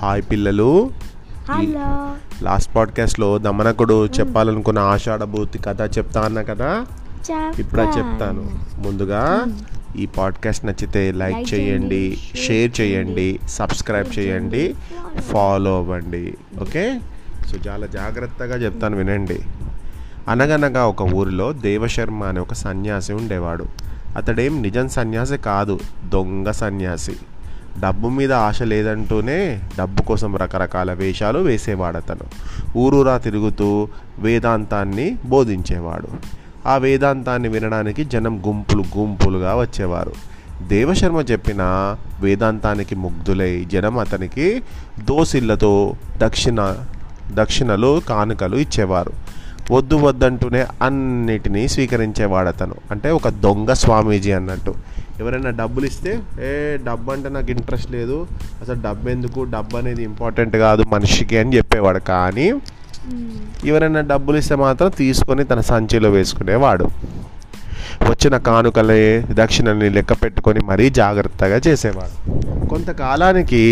Hi పిల్లలు hello last పాడ్కాస్ట్లో దమనకుడు చెప్పాలనుకున్న ఆషాఢభూతి కథ చెప్తా అన్నా కదా ఇప్పుడు అది చెప్తాను ముందుగా ఈ పాడ్కాస్ట్ నచ్చితే లైక్ Like చేయండి చేయండి, షేర్ చేయండి సబ్స్క్రైబ్ చేయండి ఫాలో అవ్వండి ఓకే సో చాలా జాగ్రత్తగా చెప్తాను వినండి అనగనగా ఒక ఊరిలో దేవశర్మ అనే ఒక సన్యాసి ఉండేవాడు అతడేం నిజం సన్యాసి కాదు దొంగ సన్యాసి డబ్బు మీద ఆశ లేదంటూనే డబ్బు కోసం రకరకాల వేషాలు వేసేవాడు అతను ఊరూరా తిరుగుతూ వేదాంతాన్ని బోధించేవాడు ఆ వేదాంతాన్ని వినడానికి జనం గుంపులు గుంపులుగా వచ్చేవారు దేవశర్మ చెప్పిన వేదాంతానికి ముగ్ధులై జనం అతనికి దోసిళ్లతో దక్షిణ దక్షిణలు కానుకలు ఇచ్చేవారు వద్దు వద్దంటూనే అన్నిటినీ స్వీకరించేవాడు అతను అంటే ఒక దొంగ స్వామీజీ అన్నట్టు ఎవరైనా డబ్బులు ఇస్తే ఏ డబ్బు అంటే నాకు ఇంట్రెస్ట్ లేదు అసలు డబ్బు ఎందుకు డబ్బు అనేది ఇంపార్టెంట్ కాదు మనిషికి అని చెప్పేవాడు కానీ ఎవరైనా డబ్బులు ఇస్తే మాత్రం తీసుకొని తన సంచిలో వేసుకునేవాడు వచ్చిన కానుకలే దక్షిణని లెక్క పెట్టుకొని మరీ జాగ్రత్తగా చేసేవాడు కొంతకాలానికి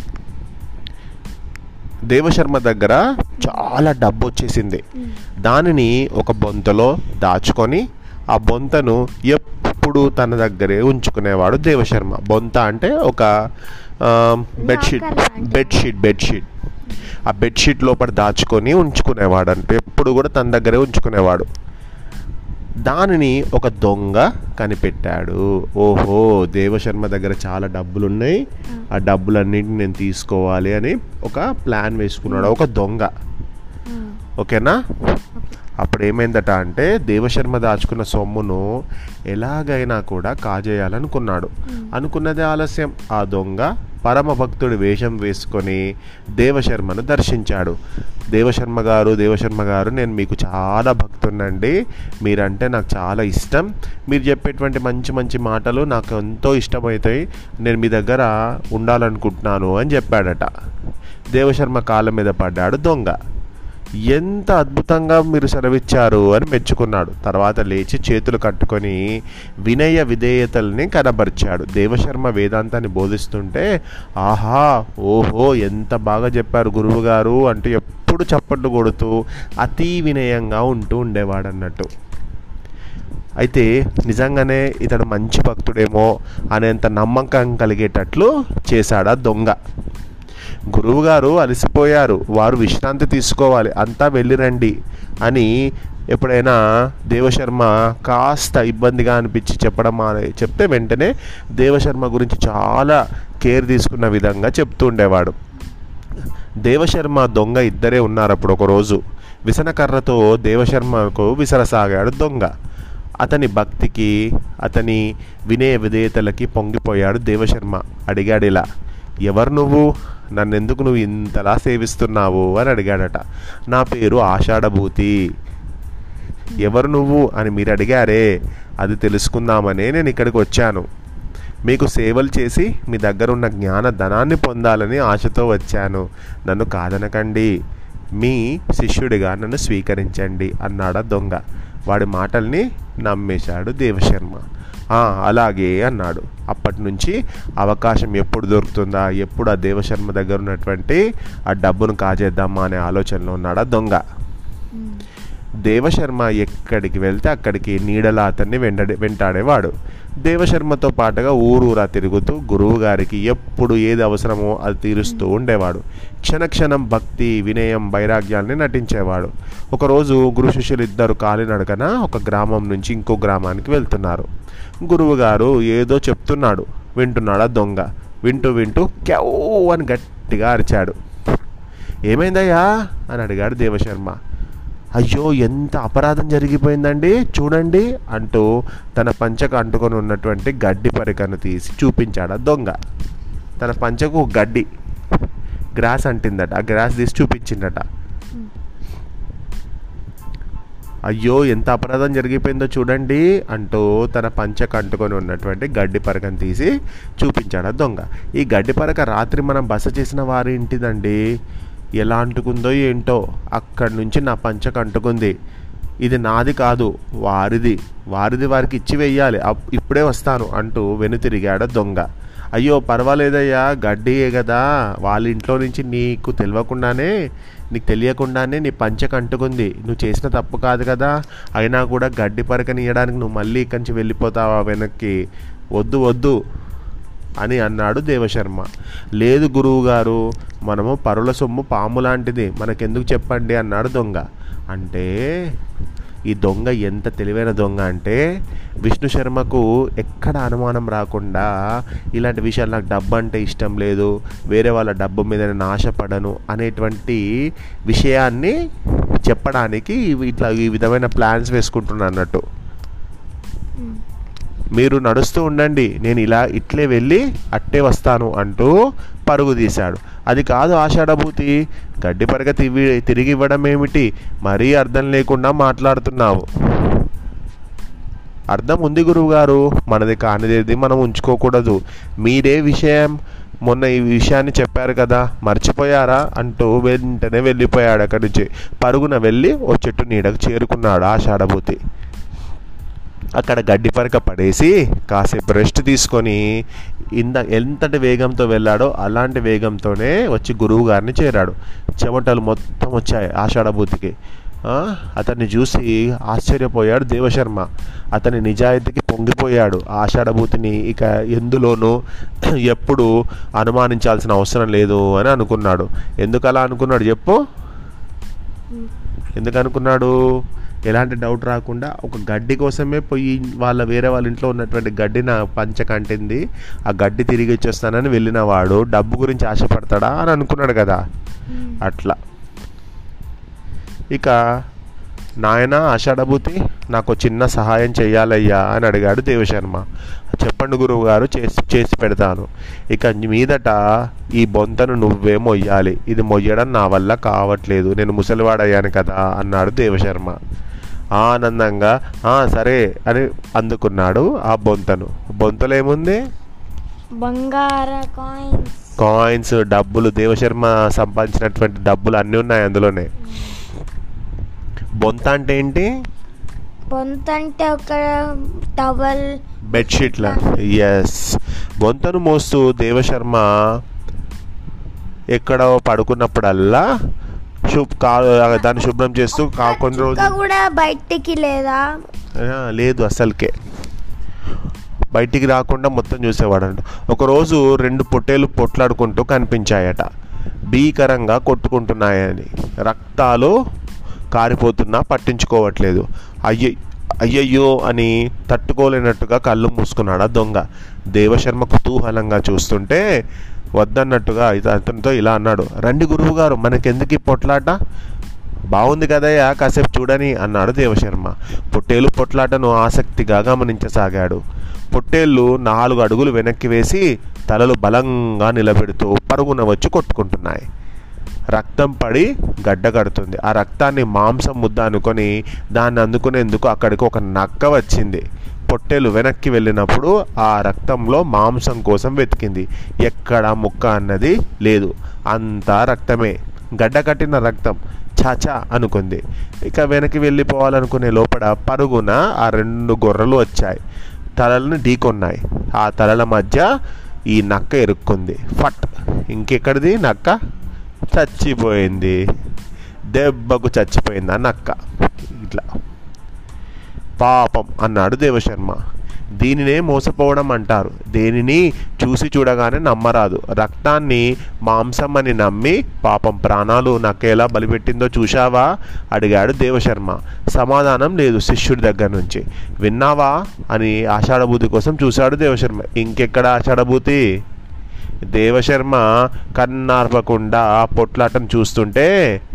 దేవశర్మ దగ్గర చాలా డబ్బు వచ్చేసింది దానిని ఒక బొంతలో దాచుకొని ఆ బొంతను ఎప్పుడు తన దగ్గరే ఉంచుకునేవాడు దేవశర్మ బొంత అంటే ఒక ఆ, బెడ్షీట్ Locker లాంటిది. బెడ్షీట్ బెడ్షీట్ ఆ బెడ్షీట్ లోపల దాచుకొని ఉంచుకునేవాడు అంటే ఎప్పుడు కూడా తన దగ్గరే ఉంచుకునేవాడు దానిని ఒక దొంగ కనిపెట్టాడు ఓహో దేవశర్మ దగ్గర చాలా డబ్బులు ఉన్నాయి ఆ డబ్బులన్నింటిని నేను తీసుకోవాలి అని ఒక ప్లాన్ వేసుకున్నాడు ఒక దొంగ ఓకేనా అప్పుడు ఏమైందట అంటే దేవశర్మ దాచుకున్న సొమ్మును ఎలాగైనా కూడా కాజేయాలనుకున్నాడు అనుకున్నదే ఆలస్యం ఆ దొంగ పరమ భక్తుడి వేషం వేసుకొని దేవశర్మను దర్శించాడు దేవశర్మ గారు దేవశర్మ గారు నేను మీకు చాలా భక్తున్నండి మీరంటే నాకు చాలా ఇష్టం మీరు చెప్పేటువంటి మంచి మంచి మాటలు నాకు ఎంతో ఇష్టమవుతాయి నేను మీ దగ్గర ఉండాలనుకుంటున్నాను అని చెప్పాడట దేవశర్మ కాళ్ళ మీద పడ్డాడు దొంగ ఎంత అద్భుతంగా మీరు సెలవిచ్చారు అని మెచ్చుకున్నాడు తర్వాత లేచి చేతులు కట్టుకొని వినయ విధేయతల్ని కనబరిచాడు దేవశర్మ వేదాంతాన్ని బోధిస్తుంటే ఆహా ఓహో ఎంత బాగా చెప్పారు గురువు గారు అంటూ ఎప్పుడు చప్పట్లు కొడుతూ అతి వినయంగా ఉంటూ ఉండేవాడు అన్నట్టు అయితే నిజంగానే ఇతడు మంచి భక్తుడేమో అనేంత నమ్మకం కలిగేటట్లు చేశాడా దొంగ గురువుగారు అలసిపోయారు వారు విశ్రాంతి తీసుకోవాలి అంతా వెళ్ళిరండి అని ఎప్పుడైనా దేవశర్మ కాస్త ఇబ్బందిగా అనిపించి చెప్పడం మానే చెప్తే వెంటనే దేవశర్మ గురించి చాలా కేర్ తీసుకున్న విధంగా చెప్తూ ఉండేవాడు దేవశర్మ దొంగ ఇద్దరే ఉన్నారు అప్పుడు ఒకరోజు విసనకర్రతో దేవశర్మకు విసరసాగాడు దొంగ అతని భక్తికి అతని వినయ విధేయతలకి పొంగిపోయాడు దేవశర్మ అడిగాడు ఇలా ఎవరు నువ్వు నన్నెందుకు నువ్వు ఇంతలా సేవిస్తున్నావు అని అడిగాడట నా పేరు ఆషాఢభూతి ఎవరు నువ్వు అని మీరు అడిగారే అది తెలుసుకుందామనే నేను ఇక్కడికి వచ్చాను మీకు సేవలు చేసి మీ దగ్గర ఉన్న జ్ఞాన ధనాన్ని పొందాలని ఆశతో వచ్చాను నన్ను కాదనకండి మీ శిష్యుడిగా నన్ను స్వీకరించండి అన్నాడా దొంగ వాడి మాటల్ని నమ్మేశాడు దేవశర్మ "ఆ, అలాగే అన్నాడు అప్పటి నుంచి అవకాశం ఎప్పుడు దొరుకుతుందా ఎప్పుడు ఆ దేవశర్మ దగ్గర ఉన్నటువంటి ఆ డబ్బును కాజేద్దామా అనే ఆలోచనలో ఉన్నాడా దొంగ దేవశర్మ ఎక్కడికి వెళ్తే అక్కడికి నీడలా అతన్ని వెంటడే వెంటాడేవాడు దేవశర్మతో పాటుగా ఊరూరా తిరుగుతూ గురువు గారికి ఎప్పుడు ఏది అవసరమో అది తీరుస్తూ ఉండేవాడు క్షణక్షణం భక్తి వినయం వైరాగ్యాన్ని నటించేవాడు ఒకరోజు గురు శిష్యులు ఇద్దరు కాలినడకన ఒక గ్రామం నుంచి ఇంకో గ్రామానికి వెళ్తున్నారు గురువు గారు ఏదో చెప్తున్నాడు వింటున్నాడా దొంగ వింటూ వింటూ క్యౌ అని గట్టిగా అరిచాడు ఏమైందయ్యా అని అడిగాడు దేవశర్మ అయ్యో ఎంత అపరాధం జరిగిపోయిందండి చూడండి అంటూ తన పంచకు అంటుకొని ఉన్నటువంటి గడ్డి పరికను తీసి చూపించాడు ఆ దొంగ తన పంచకు ఒక గడ్డి గ్రాస్ అంటిందట ఆ గ్రాస్ తీసి చూపించిందట అయ్యో ఎంత అపరాధం జరిగిపోయిందో చూడండి అంటూ తన పంచకు అంటుకొని ఉన్నటువంటి గడ్డి పరకను తీసి చూపించాడు ఆ దొంగ ఈ గడ్డి పరక రాత్రి మనం బస చేసిన వారి ఇంటిదండి ఎలా అంటుకుందో ఏంటో అక్కడి నుంచి నా పంచకు అంటుకుంది ఇది నాది కాదు వారిది వారిది వారికి ఇచ్చి వెయ్యాలి అప్- ఇప్పుడే వస్తాను అంటూ వెనుతిరిగాడు దొంగ అయ్యో పర్వాలేదయ్యా గడ్డియే కదా వాళ్ళ ఇంట్లో నుంచి నీకు తెలియకుండానే నీకు తెలియకుండానే నీ పంచకు అంటుకుంది నువ్వు చేసిన తప్పు కాదు కదా అయినా కూడా గడ్డి పరకనియడానికి నువ్వు మళ్ళీ ఇక్కడి నుంచి వెళ్ళిపోతావా వెనక్కి వద్దు వద్దు అని అన్నాడు దేవశర్మ లేదు గురువు గారు మనము పరుల సొమ్ము పాము లాంటిది మనకెందుకు చెప్పండి అన్నాడు దొంగ అంటే ఈ దొంగ ఎంత తెలివైన దొంగ అంటే విష్ణు శర్మకు ఎక్కడ అనుమానం రాకుండా ఇలాంటి విషయాలు నాకు డబ్బు అంటే ఇష్టం లేదు వేరే వాళ్ళ డబ్బు మీద నేను ఆశపడను అనేటువంటి విషయాన్ని చెప్పడానికి ఇట్లా ఈ విధమైన ప్లాన్స్ వేసుకుంటున్నా అన్నట్టు మీరు నడుస్తూ ఉండండి నేను ఇలా ఇట్లే వెళ్ళి అట్టే వస్తాను అంటూ పరుగు తీశాడు అది కాదు ఆషాఢభూతి గడ్డి పరగ తివి తిరిగి ఇవ్వడం ఏమిటి మరీ అర్థం లేకుండా మాట్లాడుతున్నావు అర్థం ఉంది గురువుగారు మనది కానిదేది మనం ఉంచుకోకూడదు మీరే విషయం మొన్న ఈ విషయాన్ని చెప్పారు కదా మర్చిపోయారా అంటూ వెంటనే వెళ్ళిపోయాడు అక్కడి నుంచి పరుగున వెళ్ళి ఓ చెట్టు నీడకు చేరుకున్నాడు ఆషాఢభూతి అక్కడ గడ్డి పరక పడేసి కాసేపు రెస్ట్ తీసుకొని ఇంత ఎంతటి వేగంతో వెళ్ళాడో అలాంటి వేగంతోనే వచ్చి గురువు గారిని చేరాడు చెమటలు మొత్తం వచ్చాయి ఆషాఢభూతికి ఆ, అతన్ని చూసి ఆశ్చర్యపోయాడు దేవశర్మ అతని నిజాయితీకి పొంగిపోయాడు ఆషాఢభూతిని ఇక ఎందులోనూ ఎప్పుడు అనుమానించాల్సిన అవసరం లేదు అని అనుకున్నాడు ఎందుకు అలా అనుకున్నాడు చెప్పు ఎందుకు అనుకున్నాడు ఎలాంటి డౌట్ రాకుండా ఒక గడ్డి కోసమే పోయి వాళ్ళ వేరే వాళ్ళ ఇంట్లో ఉన్నటువంటి గడ్డి నా పంచ కంటింది ఆ గడ్డి తిరిగి ఇచ్చేస్తానని వెళ్ళిన వాడు డబ్బు గురించి ఆశపడతాడా అని అనుకున్నాడు కదా అట్లా ఇక నాయన ఆషాఢభూతి నాకు చిన్న సహాయం చెయ్యాలయ్యా అని అడిగాడు దేవశర్మ చెప్పండి గురువు గారు చేసి చేసి పెడతాను ఇక మీదట ఈ బొంతను నువ్వే మొయ్యాలి ఇది మొయ్యడం నా వల్ల కావట్లేదు నేను ముసలివాడయ్యాను కదా అన్నాడు దేవశర్మ ఆనందంగా "ఆ, సరే అని అందుకున్నాడు ఆ బొంతను బొంతలో ఏముంది బంగార కాయిన్స్ కాయిన్స్ డబ్బులు దేవశర్మ సంపాదించినటువంటి డబ్బులు అన్నీ ఉన్నాయి అందులోనే బొంత అంటే ఏంటి పొంత అంటే ఒక టవల్ బెడ్షీట్ల ఎస్ బొంతను మోస్తూ దేవశర్మ ఎక్కడ పడుకున్నప్పుడల్లా శుభ్ కా దాన్ని శుభ్రం చేస్తూ కా కొన్ని చుక్క రోజులు కూడా బయటికి లేదా ఆ, లేదు అసలుకే బయటికి రాకుండా మొత్తం చూసేవాడంట ఒకరోజు రెండు పొట్టేలు పొట్లాడుకుంటూ కనిపించాయట భీకరంగా కొట్టుకుంటున్నాయని రక్తాలు కారిపోతున్నా పట్టించుకోవట్లేదు అయ్య అయ్యయ్యో అని తట్టుకోలేనట్టుగా కళ్ళు మూసుకున్నాడు ఆ దొంగ దేవశర్మ కుతూహలంగా చూస్తుంటే వద్దన్నట్టుగా ఇత- అతనితో ఇలా అన్నాడు రండి గురువుగారు మనకెందుకు ఈ పొట్లాట బాగుంది కదయ్యా కాసేపు చూడని అన్నాడు దేవశర్మ పొట్టేలు పొట్లాటను ఆసక్తిగా గమనించసాగాడు పొట్టేళ్ళు నాలుగు అడుగులు వెనక్కి వేసి తలలు బలంగా నిలబెడుతూ పరుగున వచ్చి కొట్టుకుంటున్నాయి రక్తం పడి గడ్డ కడుతుంది ఆ రక్తాన్ని మాంసం ముద్ద అనుకొని దాన్ని అందుకునేందుకు అక్కడికి ఒక నక్క వచ్చింది పొట్టేలు వెనక్కి వెళ్ళినప్పుడు ఆ రక్తంలో మాంసం కోసం వెతికింది ఎక్కడ ముక్క అన్నది లేదు అంతా రక్తమే గడ్డ కట్టిన రక్తం చాచా అనుకుంది ఇక వెనక్కి వెళ్ళిపోవాలనుకునే లోపల పరుగున ఆ రెండు గొర్రెలు వచ్చాయి తలలను ఢీకొన్నాయి ఆ తలల మధ్య ఈ నక్క ఎరుక్కుంది ఫట్ ఇంకెక్కడిది నక్క చచ్చిపోయింది దెబ్బకు చచ్చిపోయింది ఆ నక్క ఇట్లా పాపం అన్నాడు దేవశర్మ దీనినే మోసపోవడం అంటారు దేనిని చూసి చూడగానే నమ్మరాదు రక్తాన్ని మాంసం అని నమ్మి పాపం ప్రాణాలు నక్కేలా బలిపెట్టిందో చూశావా అడిగాడు దేవశర్మ సమాధానం లేదు శిష్యుడి దగ్గర నుంచి విన్నావా అని ఆషాఢభూతి కోసం చూశాడు దేవశర్మ ఇంకెక్కడ ఆషాఢభూతి దేవశర్మ కన్నార్పకుండా ఆ పొట్లాటను చూస్తుంటే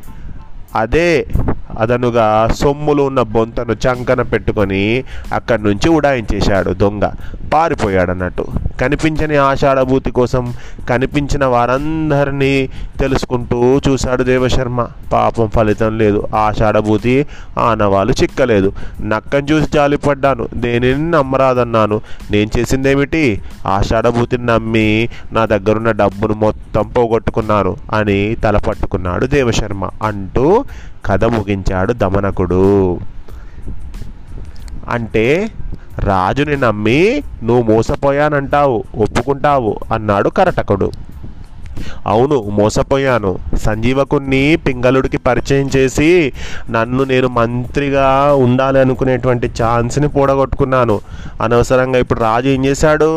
అదే అదనుగా సొమ్ములు ఉన్న బొంతను చంకన పెట్టుకొని అక్కడి నుంచి ఉడాయించేశాడు దొంగ పారిపోయాడు అన్నట్టు కనిపించని ఆషాఢభూతి కోసం కనిపించిన వారందరినీ తెలుసుకుంటూ చూశాడు దేవశర్మ పాపం ఫలితం లేదు ఆషాఢభూతి ఆనవాళ్ళు చిక్కలేదు నక్కని చూసి జాలిపడ్డాను దేనిని నమ్మరాదన్నాను నేను చేసిందేమిటి ఆషాఢభూతిని నమ్మి నా దగ్గరున్న డబ్బును మొత్తం పోగొట్టుకున్నాను అని తల పట్టుకున్నాడు దేవశర్మ అంటూ కథ ముగించాడు దమనకుడు అంటే రాజుని నమ్మి నువ్వు మోసపోయానంటావు ఒప్పుకుంటావు అన్నాడు కరటకుడు అవును మోసపోయాను సంజీవకుణ్ణి పింగళుడికి పరిచయం చేసి నన్ను నేను మంత్రిగా ఉండాలి అనుకునేటువంటి ఛాన్స్ని పూడగొట్టుకున్నాను అనవసరంగా ఇప్పుడు రాజు ఏం చేశాడు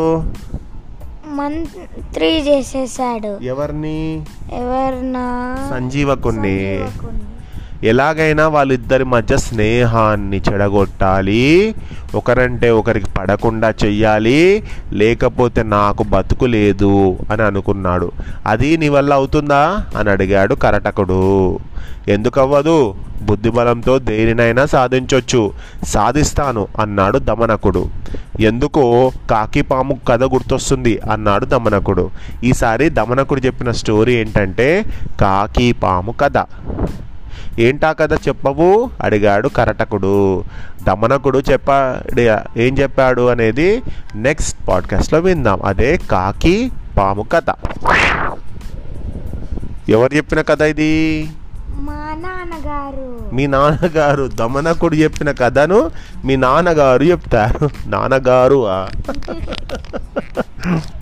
మంత్రి చేసేసాడు ఎవరిని ఎవరినా సంజీవకుణ్ణి సంజీవకుణ్ణి. ఎలాగైనా వాళ్ళిద్దరి మధ్య స్నేహాన్ని చెడగొట్టాలి ఒకరంటే ఒకరికి పడకుండా చెయ్యాలి లేకపోతే నాకు బతుకు లేదు అని అనుకున్నాడు అది నీ వల్ల అవుతుందా అని అడిగాడు కరటకుడు ఎందుకు అవ్వదు బుద్ధిబలంతో దేనినైనా సాధించొచ్చు సాధిస్తాను అన్నాడు దమనకుడు ఎందుకో కాకి పాము కథ గుర్తొస్తుంది అన్నాడు దమనకుడు ఈసారి దమనకుడు చెప్పిన స్టోరీ ఏంటంటే కాకి పాము కథ ఏంటా కథ చెప్పవు అడిగాడు కరటకుడు దమనకుడు చెప్పాడు ఏం చెప్పాడు అనేది నెక్స్ట్ పాడ్కాస్ట్లో విందాం అదే కాకి పాము కథ ఎవరు చెప్పిన కథ ఇది మా నాన్నగారు మీ నాన్నగారు దమనకుడు చెప్పిన కథను మీ నాన్నగారు చెప్తారు నాన్నగారు